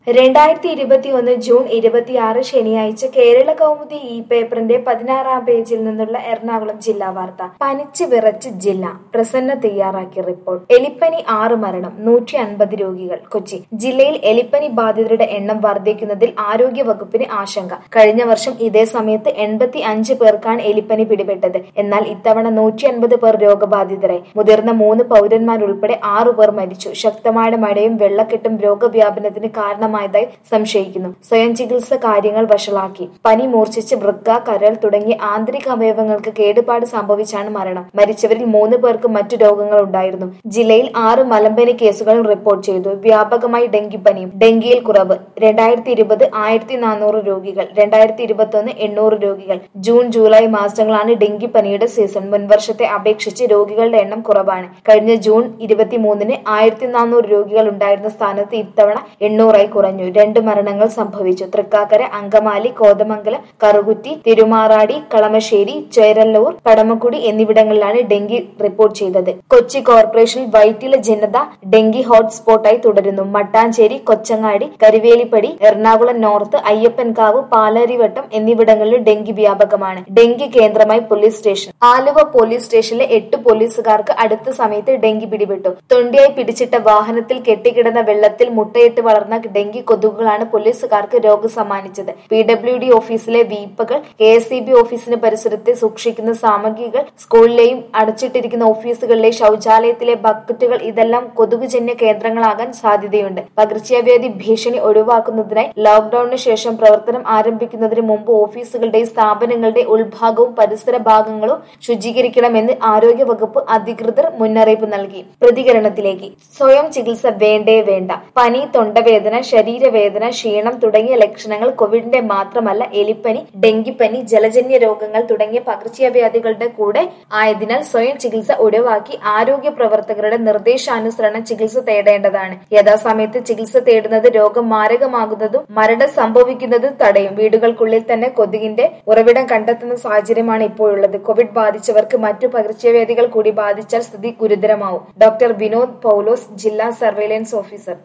രണ്ടായിരത്തി ഇരുപത്തിയൊന്ന് ജൂൺ ഇരുപത്തിയാറ് ശനിയാഴ്ച കേരള കൗമുദി ഇ പേപ്പറിന്റെ പതിനാറാം പേജിൽ നിന്നുള്ള എറണാകുളം ജില്ലാ വാർത്ത പനിച്ച് വിറച്ച് ജില്ല പ്രസന്ന തയ്യാറാക്കിയ റിപ്പോർട്ട് എലിപ്പനി ആറ് മരണം നൂറ്റി അൻപത് രോഗികൾ കൊച്ചി ജില്ലയിൽ എലിപ്പനി ബാധിതരുടെ എണ്ണം വർദ്ധിക്കുന്നതിൽ ആരോഗ്യ വകുപ്പിന് ആശങ്ക കഴിഞ്ഞ വർഷം ഇതേ സമയത്ത് എൺപത്തി അഞ്ച് പേർക്കാണ് എലിപ്പനി പിടിപെട്ടത് എന്നാൽ ഇത്തവണ നൂറ്റി അൻപത് പേർ രോഗബാധിതരായി മുതിർന്ന മൂന്ന് പൗരന്മാരുൾപ്പെടെ ആറു പേർ മരിച്ചു ശക്തമായ മഴയും വെള്ളക്കെട്ടും രോഗവ്യാപനത്തിന് കാരണമായതായി സംശയിക്കുന്നു സ്വയം ചികിത്സ കാര്യങ്ങൾ വഷളാക്കി പനി മൂർച്ഛിച്ച് വൃക്ക കരൾ തുടങ്ങിയ ആന്തരിക അവയവങ്ങൾക്ക് കേടുപാട് സംഭവിച്ചാണ് മരണം മരിച്ചവരിൽ മൂന്ന് പേർക്ക് മറ്റു രോഗങ്ങൾ ഉണ്ടായിരുന്നു ജില്ലയിൽ ആറ് മലമ്പനി കേസുകളും റിപ്പോർട്ട് ചെയ്തു വ്യാപകമായി ഡെങ്കിപ്പനിയും ഡെങ്കിയിൽ കുറവ് രണ്ടായിരത്തി ഇരുപത് ആയിരത്തി നാനൂറ് രോഗികൾ രണ്ടായിരത്തി ഇരുപത്തി ഒന്ന് എണ്ണൂറ് രോഗികൾ ജൂൺ ജൂലൈ മാസങ്ങളാണ് ഡെങ്കിപ്പനിയുടെ സീസൺ മുൻവർഷത്തെ അപേക്ഷിച്ച് രോഗികളുടെ എണ്ണം കുറവാണ് കഴിഞ്ഞ ജൂൺ ഇരുപത്തിമൂന്നിന് ആയിരത്തി നാനൂറ് രോഗികൾ ഉണ്ടായിരുന്ന സ്ഥാനത്ത് ഇത്തവണ എണ്ണൂറായി കുറഞ്ഞു രണ്ട് മരണങ്ങൾ സംഭവിച്ചു തൃക്കാക്കര അങ്കമാലി കോതമംഗലം കറുകുറ്റി തിരുമാറാടി കളമശ്ശേരി ചേരല്ലൂർ കടമക്കുടി എന്നിവിടങ്ങളിലാണ് ഡെങ്കി റിപ്പോർട്ട് ചെയ്തത് കൊച്ചി കോർപ്പറേഷനിൽ വൈറ്റില ജനത ഡെങ്കി ഹോട്ട്സ്പോട്ടായി തുടരുന്നു മട്ടാഞ്ചേരി കൊച്ചങ്ങാടി കരിവേലിപ്പടി എറണാകുളം നോർത്ത് അയ്യപ്പൻകാവ് പാലാരിവട്ടം എന്നിവിടങ്ങളിൽ ഡെങ്കി വ്യാപകമാണ് ഡെങ്കി കേന്ദ്രമായി പോലീസ് സ്റ്റേഷൻ ആലുവ പോലീസ് സ്റ്റേഷനിലെ എട്ട് പോലീസുകാർക്ക് അടുത്ത സമയത്ത് ഡെങ്കി പിടിപെട്ടു തൊണ്ടിയായി പിടിച്ചിട്ട വാഹനത്തിൽ കെട്ടിക്കിടന്ന വെള്ളത്തിൽ മുട്ടയിട്ട് വളർന്ന ഡെങ്കി കൊതുകുകളാണ് പോലീസുകാർക്ക് രോഗം സമ്മാനിച്ചത് പി ഡബ്ല്യു ഡി ഓഫീസിലെ വീപ്പകൾ കെ എസ് ഇ ബി ഓഫീസിന് പരിസരത്തെ സൂക്ഷിക്കുന്ന സാമഗ്രികൾ സ്കൂളിലെയും അടച്ചിട്ടിരിക്കുന്ന ഓഫീസുകളിലെ ശൗചാലയത്തിലെ ബക്കറ്റുകൾ ഇതെല്ലാം കൊതുകുജന്യ കേന്ദ്രങ്ങളാകാൻ സാധ്യതയുണ്ട് പകർച്ചവ്യാധി ഭീഷണി ഒഴിവാക്കുന്നതിനായി ലോക്ഡൌണിന് ശേഷം പ്രവർത്തനം ആരംഭിക്കുന്നതിന് മുമ്പ് ഓഫീസുകളുടെയും സ്ഥാപനങ്ങളുടെ ഉൾഭാഗവും പരിസര ഭാഗങ്ങളും ശുചീകരിക്കണമെന്ന് ആരോഗ്യ വകുപ്പ് അധികൃതർ മുന്നറിയിപ്പ് നൽകി പ്രതികരണത്തിലേക്ക് സ്വയം ചികിത്സ വേണ്ടേ വേണ്ട പനി തൊണ്ടവേദന ശരീരവേദന ക്ഷീണം തുടങ്ങിയ ലക്ഷണങ്ങൾ കോവിഡിന്റെ മാത്രമല്ല എലിപ്പനി ഡെങ്കിപ്പനി ജലജന്യ രോഗങ്ങൾ തുടങ്ങിയ പകർച്ചവ്യാധികളുടെ കൂടെ ആയതിനാൽ സ്വയം ചികിത്സ ഒഴിവാക്കി ആരോഗ്യ പ്രവർത്തകരുടെ നിർദ്ദേശാനുസരണം ചികിത്സ തേടേണ്ടതാണ് യഥാസമയത്ത് ചികിത്സ തേടുന്നത് രോഗം മാരകമാകുന്നതും മരണം സംഭവിക്കുന്നതും തടയും വീടുകൾക്കുള്ളിൽ തന്നെ കൊതുകിന്റെ ഉറവിടം കണ്ടെത്തുന്ന സാഹചര്യമാണ് ഇപ്പോഴുള്ളത് കോവിഡ് ബാധിച്ചവർക്ക് മറ്റു പകർച്ചവ്യാധികൾ കൂടി ബാധിച്ചാൽ സ്ഥിതി ഗുരുതരമാവും ഡോക്ടർ വിനോദ് പൌലോസ് ജില്ലാ സർവൈലൻസ് ഓഫീസർ